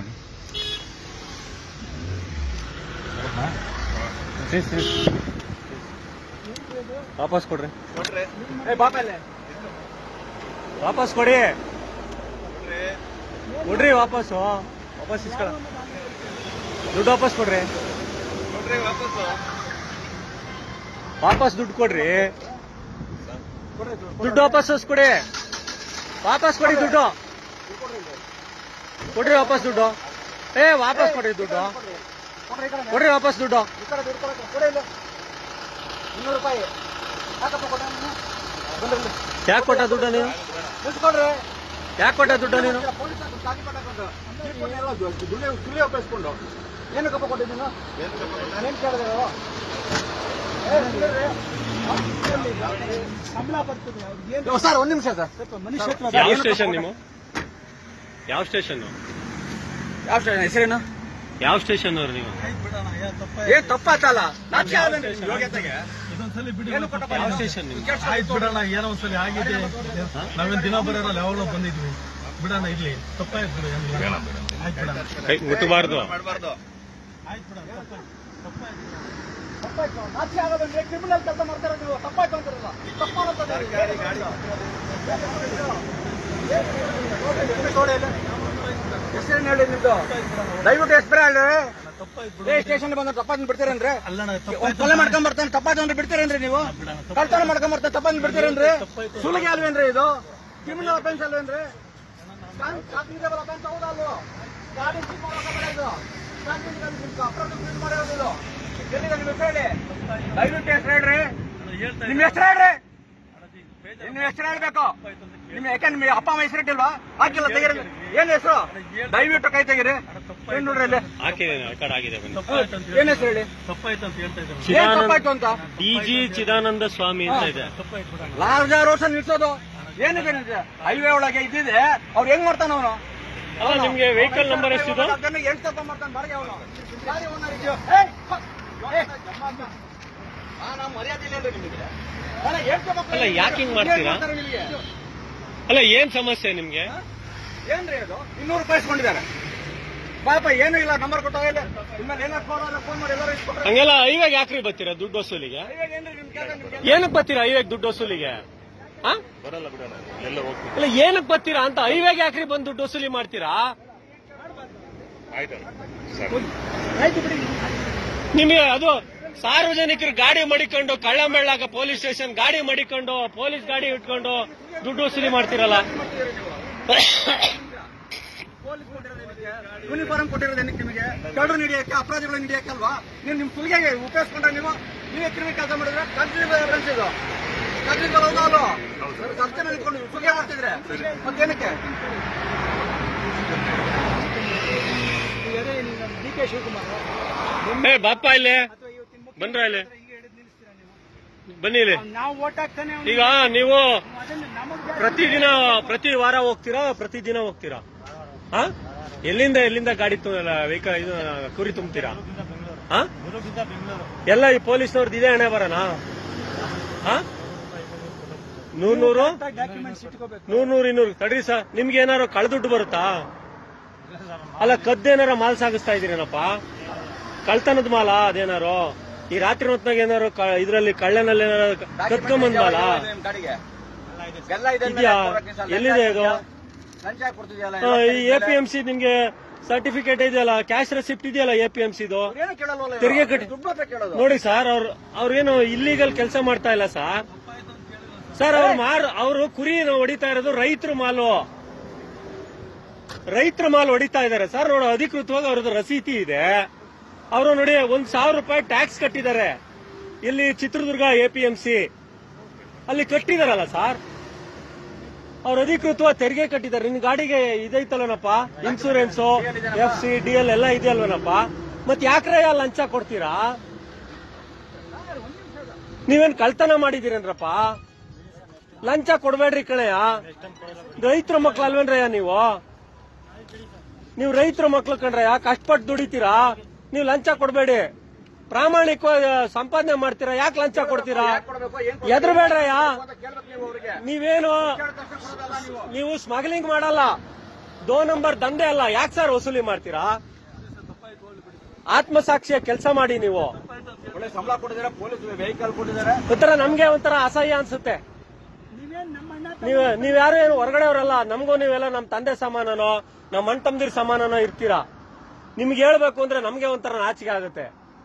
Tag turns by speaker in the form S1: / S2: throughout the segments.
S1: ಮಾಡಿ
S2: ವಾಪಸ್ ಕೊಡ್ರಿ ವಾಪಸ್ ಕೊಡಿ ಕೊಡ್ರಿ ವಾಪಸ್ಸು ವಾಪಸ್ ಇಸ್ಕೊಳ ದುಡ್ಡು ವಾಪಸ್ ಕೊಡ್ರಿ ವಾಪಸ್ ದುಡ್ಡು ಕೊಡ್ರಿ ದುಡ್ಡು ವಾಪಸ್ ಕೊಡಿ ವಾಪಸ್ ಕೊಡಿ ದುಡ್ಡು ಕೊಡ್ರಿ ವಾಪಸ್ ದುಡ್ಡು ಏ ವಾಪಸ್ ಕೊಡ್ರಿ ದುಡ್ಡು ಕೊಡ್ರಿ ವಾಪಸ್ ದುಡ್ಡು
S3: ಇನ್ನೂರು ರೂಪಾಯಿ ಯಾಕಪ್ಪ ಕೊಟ್ಟ ನೀನು? ಬಂದು ಬಂದು.
S2: ಯಾಕೆ ಕೊಟ್ಟ ದುಡ್ಡು ನೀನು
S3: ನಿಲ್ಸ್ಕೊಡ್ರಿ.
S2: ಯಾಕೆ ಕೊಟ್ಟ ದುಡ್ಡು ನೀನು
S3: ಪೊಲೀಸ್ ಅವ್ರು ಚಾಕಿ ಕೊಟ್ಟಾಕೊಂಡು, ಜೀಪ್ ಕೊಟ್ಟು ಎಲ್ಲ ದು- ದುಡ್ಡು ದುಡ್ಡು ಒಪ್ಪಿಸ್ಕೊಂಡು. ಏನಕ್ಕಪ್ಪ ಕೊಟ್ಟಿದ್ದು ನೀನು? ನಾನೇನ್ ಕೇಳಿದೆ ಇವಾಗ? ಏ, ನಿಲ್ಸ್ಕೊಡ್ರಿ. ಯೋ, ಸರ್ ಒಂದ್ ನಿಮಿಷ ಸರ್
S2: ಯಾವ ಸ್ಟೇಷನ್ ನೀವು ಯಾವ ಸ್ಟೇಷನ್
S3: ಯಾವ ಸ್ಟೇಷನ್ ಹೆಸರೇನು
S2: ಯಾವ ಸ್ಟೇಷನ್ ಅವ್ರು ನೀವು
S3: ಏನ್ ತಪ್ಪಾತಲ್ಲ ನಾಚಿಕೆ ಆಗಲ್ಲ ನಿಮ್ಗೆ ಯೋಗ್ಯತೆಗೆ?
S1: ಇದೊಂದ್ಸಲಿ ಬಿಡಿ
S3: ಏನು ಕೊಟ್ಟಪ್ಪ
S2: ಯಾವ
S3: ನೀನು?
S2: ಸ್ಟೇಷನ್ ನಿಮ್ಗೆ
S1: ಆಯ್ತು ಬಿಡೋಣ ಏನೋ ಒಂದ್ಸಲಿ ಆಗಿದೆ ನಾವೇನ್ ದಿನ ಬರೋಲ್ಲ ಯಾವಾಗಲೂ ಬಂದಿದ್ವಿ ಬಿಡೋಣ ಇರ್ಲಿ ತಪ್ಪಾಯ್ತು ಬಿಡು ಏನಿಲ್ಲ. ಆಯ್ತು ಬಿಡೋಣ
S2: ಕೈ ಮುಟ್ಟಬಾರ್ದು
S1: ಆಯ್ತು ಬಿಡೋಣ ತಪ್ಪಾಯ್ತು
S3: ತಪ್ಪಾಯ್ತು ನಾಚಿಕೆ ಆಗೋದಂದ್ರೆ ಕ್ರಿಮಿನಲ್ ಕೆಲಸ ಮಾಡ್ತಾರೆ ನೀವು ತಪ್ಪಾಯ್ತು ಅಂತಾರಲ್ಲ ತಪ್ಪಾಗುತ್ತೆ ಹೆಸರೇನು ಹೇಳಿ ನಿಮ್ದು ದಯವಿಟ್ಟು ಹೆಸರೇ ಹೇಳಿ
S1: ತಪ್ಪಾಯ್ತು
S3: ಏ
S1: ಬಿಡು
S3: ಸ್ಟೇಷನ್ ಬಂದ್ರೆ ತಪ್ಪಾದ್ ಬಿಡ್ತೀರೇನ್ರಿ
S1: ಅಲ್ಲಣ್ಣ
S3: ಒಂದ್
S1: ತಪ್ಪಾಯ್ತು
S3: ಕೊಲೆ ಮಾಡ್ಕೊಂಡ್ ಬರ್ತಾನೆ ತಪ್ಪಾದ್ ಅಂದ್ರೆ ಬಿಡ್ತೀರೇನ್ರಿ ನೀವು ಕಳ್ತನ ಮಾಡ್ಕೊಂಡ್ ಬರ್ತಾನೆ ತಪ್ಪಾದ್ ಬಿಡ್ತೀರೇನ್ರಿ
S1: ತಪ್ಪಾಯ್ತು.
S3: ಸುಲಿಗೆ ಅಲ್ವೇನ್ರಿ ಇದು ಕ್ರಿಮಿನಲ್ ಅಫೆನ್ಸ್ ಅಲ್ವೇನ್ರಿ ಕಾನ್ಸ್ಟೇಬಲ್ ಅಫೆನ್ಸ್ ಹೌದಲ್ವ ಗಾಡಿ ಸೀಲ್ ಮಾಡೋಕೆ ಇದು ಕಾನ್ಸ್ಟೇಬಲ್ ಅಪರಾಧ ಫೀಲ್ ಮಾಡಿರೋದು ಇದು ಎಲ್ಲಿದೆ ನಿಮ್ಮ ಹೆಸರು ಹೇಳಿ ದಯವಿಟ್ಟು ಹೆಸರು ಹೇಳ್ರಿ
S1: ಹೇಳ್ತಾ
S3: ನಿಮ್ಮ ಹೆಸರು ಹೇಳ್ರಿ ನಿಮ್ಮ ಹೆಸರು ಹೇಳ್ಬೇಕು ನಿಮ್ಮ ಯಾಕೆ ನಿಮ್ಮ ಅಪ್ಪ ಅಮ್ಮ ಹೆಸರು ಇಟ್ಟಿಲ್ವಾ ಹಾಕಿಲ್ಲ ತೆಗೀರಿ ಏನ್ ಹೆಸರು ದಯವಿಟ್ಟು ಕೈ ತೆಗೀರಿ ಏನ್ ನೋಡ್ರಿ ಇಲ್ಲಿ
S2: ಹಾಕಿದೆ ರೆಕಾರ್ಡ್ ಆಗಿದೆ ಬನ್ನಿ
S1: ತಪ್ಪಾಯ್ತು ಅಂತ
S3: ಏನ್ ಹೆಸರು ಹೇಳಿ
S1: ತಪ್ಪಾಯ್ತು ಅಂತ ಹೇಳ್ತಾ ಇದ್ದಾರೆ
S3: ಏನ್
S2: ಚಿದಾನಂದ
S3: ತಪ್ಪಾಯ್ತು ಅಂತ
S2: ಡಿ ಜಿ ಚಿದಾನಂದ ಸ್ವಾಮಿ ಅಂತ ಇದೆ
S1: ತಪ್ಪಾಯ್ತು ಬಿಡೋಣ
S3: ಲಾರ್ಜ ರೋಡ್ಸ್ ನಿಲ್ಸೋದು ಏನಿದೆ ಹೈವೇ ಒಳಗೆ ಇದ್ದಿದೆ ಅವ್ರು ಹೆಂಗ್ ಮಾಡ್ತಾನ ಅವನು
S2: ಅಲ್ಲ ನಿಮ್ಗೆ ವೆಹಿಕಲ್ ನಂಬರ್ ಎಷ್ಟಿದು
S3: ಎಂಟು ತಪ್ಪ ಮಾಡ್ತಾನೆ ಬಾರಿಗೆ ಅವನು ಗಾಡಿ ಓನರ್ ಇದೆಯೋ ಮರ್ಯಾದೆ ಇಲ್ಲ ಅಂದ್ರೆ ನಿಮಗೆ ಅಲ್ಲ, ಏನ್ ತಪ್ಪ
S2: ಅಲ್ಲ, ಯಾಕ್ ಹಿಂಗ್ ಮಾಡ್ತೀರಾ?
S3: ಏನ್ ಮಾಡ್ತಾರೆ ನಿಮಗೆ?
S2: ಅಲ್ಲ ಏನ್ ಸಮಸ್ಯೆ ನಿಮ್ಗೆ
S3: ಏನ್ರಿ ಅದು ಇನ್ನೂರು ರೂಪಾಯಿ ಇಸ್ಕೊಂಡಿದ್ದಾರೆ ಪಾಪ ಏನೂ ಇಲ್ಲ ನಂಬರ್ ಕೊಟ್ಟ ಇನ್ಮೇಲೆ ಏನಾದ್ರು ಫೋನ್ ಫೋನ್ ಮಾಡಿ ಎಲ್ಲರೂ ಇಸ್ಕೊಟ್ರೆ
S2: ಹಂಗೆಲ್ಲ ಐವಾಗ ಯಾಕ್ರಿ ಬರ್ತೀರಾ ದುಡ್ಡು ವಸೂಲಿಗೆ
S3: ಇವಾಗ ಏನ್ರಿ ನಿಮ್ ಕೆಲಸ ನಿಮ್ಗೆ
S2: ಏನಕ್ ಬರ್ತೀರಾ ಐವಾಗ ದುಡ್ಡು ವಸೂಲಿಗೆ ಆ? ಅಲ್ಲ ಏನಕ್ ಬರ್ತೀರಾ ಅಂತ ಐವಾಗ ಯಾಕ್ರಿ ಬಂದು ದುಡ್ಡು ವಸೂಲಿ ಮಾಡ್ತೀರಾ ನಿಮಗೆ ಅದು ಸಾರ್ವಜನಿಕರು ಗಾಡಿ ಮಡಿಕೊಂಡು ಕಳ್ಳ ಮೆಳ್ಳಾಗ ಪೊಲೀಸ್ ಸ್ಟೇಷನ್ ಗಾಡಿ ಮಡಿಕೊಂಡು ಪೊಲೀಸ್ ಗಾಡಿ ಇಟ್ಕೊಂಡು ದುಡ್ಡು ವಸೂಲಿ ಮಾಡ್ತೀರಲ್ಲ
S3: ಪೊಲೀಸ್ ಕೊಟ್ಟಿರೋದು ಯೂನಿಫಾರ್ಮ್ ಕೊಟ್ಟಿರೋದು ಏನಕ್ಕೆ ನಿಮಗೆ ಕಳ್ಳರು ಹಿಡಿಯಕ್ಕೆ ಅಪರಾಧಿಗಳನ್ನ ಹಿಡಿಯಕ್ಕೆ ಅಲ್ವಾ ನೀವು ನಿಮ್ ಸುಲಿಗೆ ಉಪಯೋಗಿಸ್ಕೊಂಡ್ರೆ ನೀವು ನೀವೇ ಕ್ರಿಮಿನಲ್ ಕೆಲಸ ಮಾಡಿದ್ರೆ ಕಂಟ್ರಿ ಫ್ರೆಂಡ್ಸ್ ಇದು ಕಂಟ್ರಿ ಹೌದಾ ಅಲ್ವಾ ಖರ್ಚು ಮೇಲೆ ಇಟ್ಕೊಂಡು ಸುಲಿಗೆ ಮಾಡ್ತಿದ್ರೆ ಮತ್ತೇನಕ್ಕೆ ಡಿ ಕೆ ಶಿವಕುಮಾರ್
S2: ಏ ಬಾಪ ಇಲ್ಲಿ ಬಂದ್ರ ಇಲ್ಲಿ ಬನ್ನಿ ಇಲ್ಲಿ
S3: ನಾವು ಓಟ್ ಹಾಕ್ತಾನೆ
S2: ಈಗ ನೀವು ಪ್ರತಿದಿನ ಪ್ರತಿ ವಾರ ಹೋಗ್ತೀರಾ ಪ್ರತಿದಿನ ಹೋಗ್ತೀರಾ ಹಾ ಎಲ್ಲಿಂದ ಎಲ್ಲಿಂದ ಗಾಡಿ ವೆಹಿಕಲ್ ಇದು ಕುರಿ ತುಂಬ್ತೀರಾ ಹಾ ಎಲ್ಲ ಈ ಪೊಲೀಸ್ನವ್ರದ್ದು ಇದೇ ಹಣೆ ಬರೋಣ ಹಾ ನೂರ್ ನೂರು
S3: ಡಾಕ್ಯುಮೆಂಟ್ಸ್ ಇಟ್ಕೋಬೇಕು
S2: ನೂರ್ ನೂರ್ ಇನ್ನೂರು ತಡ್ರಿ ಸರ್ ನಿಮ್ಗೆ ಏನಾರು ಕಳ್ದುಡ್ಡು ಬರುತ್ತಾ ಅಲ್ಲ ಕದ್ದೇನಾರ ಮಾಲ್ ಸಾಗಿಸ್ತಾ ಇದೀರೇನಪ್ಪ ಕಳ್ತನದ ಮಾಲ ಅದೇನಾರು ಈ ರಾತ್ರಿ ಹೊತ್ನಾಗ ಏನಾರು ಕ- ಇದ್ರಲ್ಲಿ ಕಳ್ಳನಲ್ಲಿ ಏನಾರು ಕತ್ಕೊಂಬಂದ್ ಮಾಲ
S3: ಗಾಡಿಗೆ ಎಲ್ಲ ಇದೆ
S2: ಇದ್ಯಾ ಎಲ್ಲಿದೆ ಇದು
S3: ಲಂಚ ಕೊಡ್ತಿದ್ಯಲ್ಲ
S2: ಆ, ಈ ಎ ಪಿ ಎಂ ಸಿ ನಿಮ್ಗೆ ಸರ್ಟಿಫಿಕೇಟ್ ಇದೆಯಲ್ಲ ಕ್ಯಾಶ್ ರೆಸಿಪ್ಟ್ ಇದೆಯಲ್ಲ ಎ ಪಿ ಎಂ ಸಿದು
S3: ಏನು ಕೇಳಲ್ವಲ್ಲ ಇವ್ರು?
S2: ತೆರಿಗೆ ಕಟ್ಟಿ-
S3: ದುಡ್ಡು ಮಾತ್ರ ಕೇಳೋದು
S2: ನೋಡಿ ಸರ್ ಅವ್ರ ಅವ್ರೇನು ಇಲ್ಲಿಗಲ್ ಕೆಲಸ ಮಾಡ್ತಾ ಇಲ್ಲ ಸರ್ ಸರ್ ಅವ್ರು ಮಾರ್ ಅವರು ಕುರಿ ಹೊಡಿತಾ ಇರೋದು ರೈತರ ಮಾಲು ರೈತರ ಮಾಲ್ ಹೊಡಿತಾ ಇದ್ದಾರೆ ಸರ್ ನೋಡಿ ಅಧಿಕೃತವಾಗಿ ಅವ್ರದ್ದು ರಸೀತಿ ಇದೆ ಅವರು ನೋಡಿ ಒಂದ್ ಸಾವಿರ ರೂಪಾಯಿ ಟ್ಯಾಕ್ಸ್ ಕಟ್ಟಿದ್ದಾರೆ ಇಲ್ಲಿ Chitradurga A P M C ಅಲ್ಲಿ ಕಟ್ಟಿದಾರಲ್ಲ ಸರ್ ಅವ್ರು ಅಧಿಕೃತವಾಗಿ ತೆರಿಗೆ ಕಟ್ಟಿದ್ದಾರೆ ನಿನ್ ಗಾಡಿಗೆ ಇದೈತಲ್ಲನಪ್ಪ insurance F C D L ಎಲ್ಲ ಇದೆಯಲ್ವೇನಪ್ಪ ಮತ್ ಯಾಕ್ರಯ್ಯ ಲಂಚ ಕೊಡ್ತೀರಾ ನೀವೇನ್ ಕಳ್ತನ ಮಾಡಿದೀರೇನ್ರಪ್ಪ ಲಂಚ ಕೊಡ್ಬೇಡ್ರಿ ಕಳೆಯ ರೈತರ ಮಕ್ಳು ಅಲ್ವೇನ್ರಯ್ಯ ನೀವು ನೀವು ರೈತರ ಮಕ್ಳು ಕಣ್ರಯ್ಯ ಕಷ್ಟಪಟ್ಟು ದುಡಿತೀರಾ ನೀವು ಲಂಚ ಕೊಡ್ಬೇಡಿ ಪ್ರಾಮಾಣಿಕವಾಗಿ ಸಂಪಾದನೆ ಮಾಡ್ತೀರಾ ಯಾಕೆ ಲಂಚ ಕೊಡ್ತೀರಾ
S3: ಯಾಕ್ ಕೊಡ್ಬೇಕು? ಏನ್ ಕೊಡ್ಬೇಕು?
S2: ಎದ್ರಬೇಡ್ರಯ್ಯ
S3: ಅಂತ ಕೇಳ್ಬೇಕು ನೀವು ಅವ್ರಿಗೆ
S2: ನೀವೇನು
S3: ಕೇಳಿದ ತಕ್ಷಣ ಕೊಡೋದಲ್ಲ ನೀವು
S2: ನೀವು ಸ್ಮಗ್ಲಿಂಗ್ ಮಾಡಲ್ಲ ದೋ ನಂಬರ್ ದಂಧೆ ಅಲ್ಲ ಯಾಕೆ ಸರ್ ವಸೂಲಿ ಮಾಡ್ತೀರಾ ಆತ್ಮಸಾಕ್ಷಿಯ ಕೆಲಸ ಮಾಡಿ ನೀವು
S3: ಒಳ್ಳೆ ಸಂಬಳ ಕೊಟ್ಟಿದ್ದಾರೆ ಪೊಲೀಸ್ ವೆಹಿಕಲ್ ಕೊಟ್ಟಿದ್ದಾರೆ
S2: ಒಂಥರ ನಮ್ಗೆ ಒಂಥರ ಅಸಹ್ಯ ಅನ್ಸುತ್ತೆ ನೀವ್ ನೀವ್ಯಾರು ಏನು ಹೊರಗಡೆಯವರಲ್ಲ ನಮಗೂ ನೀವೆಲ್ಲ ನಮ್ ತಂದೆ ಸಮಾನನೋ ನಮ್ ಅಣ್ಣ ತಮ್ದಿರ್ ಸಮಾನನೋ ಇರ್ತೀರಾ ನಿಮ್ಗೆ ಹೇಳ್ಬೇಕು ಅಂದ್ರೆ ನಮ್ಗೆ ಒಂಥರ ನಾಚಿಕೆ ಆಗುತ್ತೆ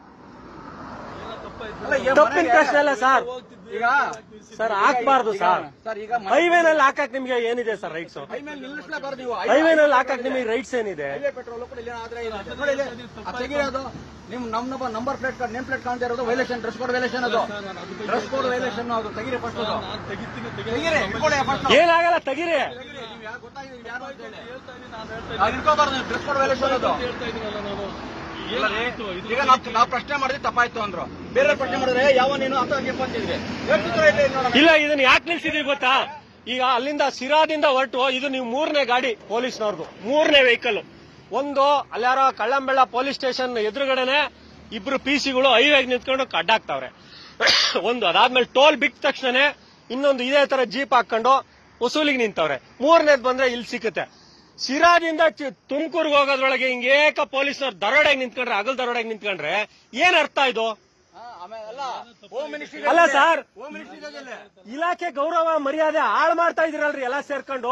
S3: ಅಲ್ಲ, ಈಗ
S2: ತಪ್ಪಿನ
S3: ಮನೆಗೆ-
S2: ಪ್ರಶ್ನೆ ಅಲ್ಲ ಸರ್
S3: ಈಗ
S2: ಸರ್ ಹಾಕ್ಬಾರ್ದು
S3: ಈಗ-
S2: ಸರ್
S3: ಸರ್ ಈಗ
S2: ಹೈವೇನಲ್ಲಿ ಹಾಕಕ್ ನಿಮ್ಗೆ ಏನಿದೆ ಸರ್ ರೈಟ್ಸ್
S3: ಹೈ ಮೇಲೆ ನಿಲ್ಲಿಸ್ಲೇಬಾರ್ದು ನೀವು
S2: ಹೈವೇನಲ್ಲಿ ಹಾಕಕ್ ನಿಮಗೆ ರೈಟ್ಸ್ ಏನಿದೆ
S3: ಹೈವೇ ಪೆಟ್ರೋಲ್ ಕೂಡ ಇಲ್ಲಿ ಆದ್ರೆ ಇಲ್ಲ. ನೋಡಿ ಇಲ್ಲಿ, ಅದು ತೆಗೀರೋದು ನಿಮ್ ನಮ್ ನಮ್ಮ ನಂಬರ್ ಪ್ಲೇಟ್ ನೇಮ್ ಪ್ಲೇಟ್ ಕಾಣ್ತಾ ಇರೋದು ವೈಲೇಷನ್ ಡ್ರೆಸ್ ಕೋಡ್ ವೈಲೇಷನ್ ಅದು ಡ್ರೆಸ್ ಕೋಡ್ ವೈಲೇಷನ್ ಅದು ತೆಗೀರಿ ಫಸ್ಟ್ ಅದು
S1: ನಾನು ತೆಗಿತೀನಿ
S3: ತೆಗೀರಿ ಇಟ್ಕೊಳ್ಳಿ ಫಸ್ಟ್
S2: ಏನಾಗಲ್ಲ ತೆಗೀರಿ
S3: ನೀವು ಯಾರು ಗೊತ್ತಾಗಿದೆ ನೀವು ಯಾರು ಅಂತ ಹೇಳಿ
S1: ಹೇಳ್ತಾ ಇದೀನಿ ನಾನು ಹೇಳ್ತಾ
S3: ಅದು ಇಟ್ಕೋಬಾರ್ದು ಡ್ರೆಸ್ ಕೋಡ್ ವೈಲೇಷನ್ ಅದು
S1: ಇದ್ದೀನಿ ಹೇಳ್ತಾ ಇದೀನಲ್ಲ ನಾನು
S3: ಅಲ್ಲ ರೀ, ಈಗ ನಾವು ನಾವು ಪ್ರಶ್ನೆ ಮಾಡಿದ್ರೆ ತಪ್ಪಾಯ್ತು ಅಂದ್ರು ಬೇರೆ ಪ್ರಶ್ನೆ ಮಾಡಿದ್ರೆ ಯಾವ ನೀನು ಅಂತ ಹಂಗೆ ಬಂದಿದ್ರಿ ಹೇಳ್ತಿದ್ರು ಇಲ್ಲಿ ನೋಡೋಣ
S2: ಇಲ್ಲ ಇದನ್ನ ಯಾಕೆ ನಿಲ್ಸಿದ್ವಿ ಗೊತ್ತಾ ಈಗ ಅಲ್ಲಿಂದ ಸಿರಾದಿಂದ ಹೊರಟು ಇದು ನೀವು ಮೂರನೇ ಗಾಡಿ ಪೊಲೀಸ್ನವ್ರದ್ದು ಮೂರನೇ ವೆಹಿಕಲ್ ಒಂದು ಅಲ್ಲಾರೋ ಕಳ್ಳಂಬೆಳ್ಳ ಪೊಲೀಸ್ ಸ್ಟೇಷನ್ ಎದುರುಗಡೆನೆ ಇಬ್ರು ಪಿ ಸಿಗಳು ಹೈವೇಗ್ ನಿಂತ್ಕೊಂಡು ಅಡ್ಡಾಕ್ತಾವ್ರೆ ಒಂದು ಅದಾದ್ಮೇಲೆ ಟೋಲ್ ಬಿಟ್ಟ ತಕ್ಷಣನೇ ಇನ್ನೊಂದು ಇದೇ ತರ ಜೀಪ್ ಹಾಕೊಂಡು ವಸೂಲಿಗೆ ನಿಂತವ್ರೆ ಮೂರನೇದ್ ಬಂದ್ರೆ ಇಲ್ಲಿ ಸಿಕ್ಕುತ್ತೆ ಸಿರಾದಿಂದ ತುಮಕೂರ್ಗೆ ಹೋಗೋದ್ರೊಳಗೆ ಹಿಂಗೇಕ ಪೊಲೀಸ್ನವ್ರು ದರೋಡೆಗೆ ನಿಂತ್ಕೊಂಡ್ರೆ ಅಗಲ್ ದರೋಡೆಗೆ ನಿಂತ್ಕೊಂಡ್ರೆ ಏನ್ ಅರ್ಥ ಇದು
S3: ಹಾ, ಆಮೇಲೆ ಅಲ್ಲ ಹೋಮ್ ಮಿನಿಸ್ಟ್ರಿ
S2: ಅಲ್ಲ ಸರ್
S3: ಹೋಮ್ ಮಿನಿಸ್ಟ್ರಿ ಇದೆಯಲ್ಲ.
S2: ಇಲಾಖೆ ಗೌರವ ಮರ್ಯಾದೆ ಹಾಳು ಮಾಡ್ತಾ ಇದೀರಲ್ರಿ ಎಲ್ಲ ಸೇರ್ಕೊಂಡು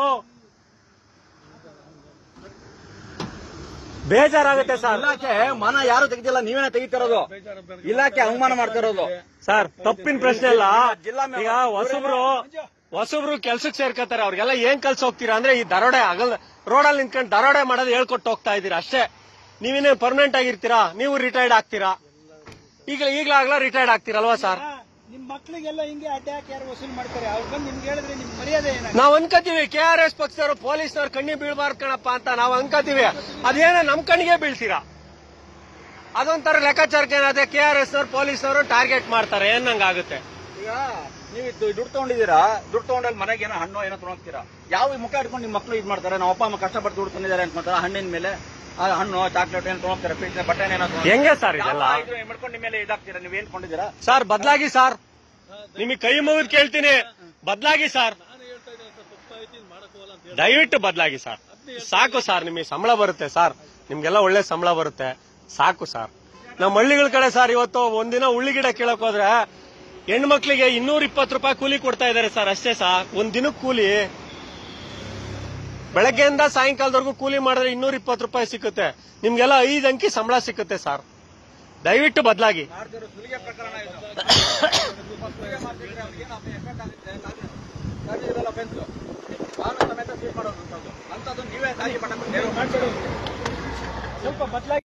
S2: ಬೇಜಾರಾಗುತ್ತೆ ಸರ್
S3: ಇಲಾಖೆ ಮನ ಯಾರು ತೆಗಿತಿಲ್ಲ ನೀವೇನ ತೆಗಿತಿರೋದು ಇಲಾಖೆ ಅವಮಾನ ಮಾಡ್ತಿರೋದು
S2: ಸರ್ ತಪ್ಪಿನ ಪ್ರಶ್ನೆ ಅಲ್ಲ
S3: ಜಿಲ್ಲಾ ಮೇ-
S2: ಈಗ ಹೊಸಬ್ರು ಹೊಸಬ್ರು ಕೆಲ್ಸಕ್ಕೆ ಸೇರ್ಕೋತಾರೆ ಅವ್ರಿಗೆಲ್ಲ ಏನ್ ಕಲ್ಸ್ ಹೋಗ್ತೀರಾ ಅಂದ್ರೆ ಈ ದರೋಡೆ ಆಗಲ್ ರೋಡಲ್ಲಿ ನಿಂತ್ಕೊಂಡು ದರೋಡೆ ಮಾಡೋದು ಹೇಳ್ಕೊಟ್ಟು ಹೋಗ್ತಾ ಇದೀರಾ ಅಷ್ಟೇ ನೀವೇನೇ ಪರ್ಮನೆಂಟ್ ಆಗಿರ್ತೀರಾ ನೀವು ರಿಟೈರ್ಡ್ ಆಗ್ತೀರಾ ಈಗ ಈಗ್ಲಾಗ್ಲಾ ರಿಟೈರ್ಡ್ ಆಗ್ತೀರಲ್ವಾ ಸರ್
S4: ನಿಮ್ ಮಕ್ಳಿಗೆಲ್ಲ ಹಿಂಗೆ ಅಡ್ಡ ಹಾಕಿ ಯಾರು ವಸೂಲ್ ಮಾಡ್ತಾರೆ ಅವ್ರು ಬಂದು ನಿಮ್ಗೆ ಹೇಳಿದ್ರೆ ನಿಮ್ ಮರ್ಯಾದೆ ಏನಾಗ
S2: ನಾವ್ ಅನ್ಕೋತೀವಿ ಕೆ ಆರ್ ಎಸ್ ಪಕ್ಷದವರು ಪೊಲೀಸ್ನವ್ರು ಕಣ್ಣಿಗೆ ಬೀಳ್ಬಾರ್ದು ಕಣಪ್ಪ ಅಂತ ನಾವ್ ಅನ್ಕೋತೀವಿ ಅದೇನೋ ನಮ್ ಕಣ್ಣಿಗೆ ಬೀಳ್ತೀರಾ ಅದೊಂಥರ ಲೆಕ್ಕಾಚಾರಕ್ಕೆ ಏನಾದ್ರೆ ಕೆ ಆರ್ ಎಸ್ ನವ್ರು ಪೊಲೀಸ್ನವರು ಟಾರ್ಗೆಟ್ ಮಾಡ್ತಾರೆ ಏನಂಗಾಗುತ್ತೆ
S3: ಈಗ ನೀವು ಇದು ದುಡ್ಡು ತಗೊಂಡಿದ್ದೀರಾ ದುಡ್ಡು ತಗೊಂಡಲ್ಲಿ ಮನೆಗೆ ಏನೋ ಹಣ್ಣು ಏನೋ ತಗೊಂಡ್ತೀರಾ ಯಾವ ಮುಖ ಇಟ್ಕೊಂಡು ನಿಮ್ಮ ಮಕ್ಳು ಇದು ಮಾಡ್ತಾರೆ ನಮ್ಮ ಅಪ್ಪ ಅಮ್ಮ ಕಷ್ಟಪಟ್ಟು ದುಡ್ಡು ತಂದಿದ್ದಾರೆ ಅಂತ ಹಣ್ಣಿನ ಮೇಲೆ ಆ ಹಣ್ಣು ಚಾಕ್ಲೇಟ್ ಏನು ತಗೊಂಡ್ತಾರೆ ಪೀಸ್ ಬಟ್ಟೆ ಏನೋ ತಗೊಂಡ್ತಾರೆ.
S2: ಹೆಂಗೆ ಸರ್ ಇದೆಲ್ಲ
S3: ಯಾವ ಇದು ಮಾಡ್ಕೊಂಡು ನಿಮ್ಮ ಮೇಲೆ ಇದಾಗ್ತೀರಾ ನೀವು ಏನ್ ಕೊಂಡಿದ್ದೀರಾ
S2: ಸರ್ ಬದ್ಲಾಗಿ ಸರ್ ನಿಮಗೆ ಕೈ ಮುಗಿದ್ ಕೇಳ್ತೀನಿ ಬದ್ಲಾಗಿ ಸರ್
S1: ನಾನು ಹೇಳ್ತಾ ಇದ್ದೀನಿ ಸರ್ ತಪ್ಪಾಯ್ತು ಇದು ಮಾಡಕ್ ಹೋಗಲ್ಲ ಅಂತ ಹೇಳಿ
S2: ದಯವಿಟ್ಟು ಬದ್ಲಾಗಿ ಸರ್ ಸಾಕು ಸರ್ ನಿಮಗೆ ಸಂಬಳ ಬರುತ್ತೆ ಸರ್ ನಿಮ್ಗೆಲ್ಲ ಒಳ್ಳೆ ಸಂಬಳ ಬರುತ್ತೆ ಸಾಕು ಸರ್ ನಮ್ಮ ಹಳ್ಳಿಗಳ ಕಡೆ ಸರ್ ಇವತ್ತು ಒಂದಿನ ಉಳ್ಳಿಗಿಡ ಕೇಳಕ್ ಹೋದ್ರೆ ಹೆಣ್ಮಕ್ಳಿಗೆ ಇನ್ನೂರ ಇಪ್ಪತ್ತು ರೂಪಾಯಿ ಕೂಲಿ ಕೊಡ್ತಾ ಇದಾರೆ ಸರ್ ಅಷ್ಟೇ ಸರ್ ಒಂದ್ ದಿನಕ್ಕೆ ಕೂಲಿ ಬೆಳಗ್ಗೆಯಿಂದ ಸಾಯಂಕಾಲದವರೆಗೂ ಕೂಲಿ ಮಾಡಿದ್ರೆ ಇನ್ನೂರ ಇಪ್ಪತ್ತು ರೂಪಾಯಿ ಸಿಕ್ಕುತ್ತೆ ನಿಮ್ಗೆಲ್ಲ ಐದು ಅಂಕಿ ಸಂಬಳ ಸಿಕ್ಕುತ್ತೆ ಸರ್ ದಯವಿಟ್ಟು ಬದಲಾಗಿ
S3: ಮಾಡ್ತಿರೋ ಸುಲಿಗೆ ಪ್ರಕರಣ ಇದು ಸುಲಿಗೆ ಮಾಡ್ತಿದ್ರೆ ಅವ್ನಿಗೆ ಏನು effect ಆಗುತ್ತೆ? ಗಾಡಿ ಇದೆಲ್ಲ offense. ಕಾನೂನು ಸಮೇತ ಸೀಲ್ ಮಾಡೋದು ಅಂಥದ್ದು. ಅಂಥದ್ದು ನೀವೇ ಸಾಗಿ ಪಟ್ಟ
S4: ಸ್ವಲ್ಪ ಬದಲಾಗಿ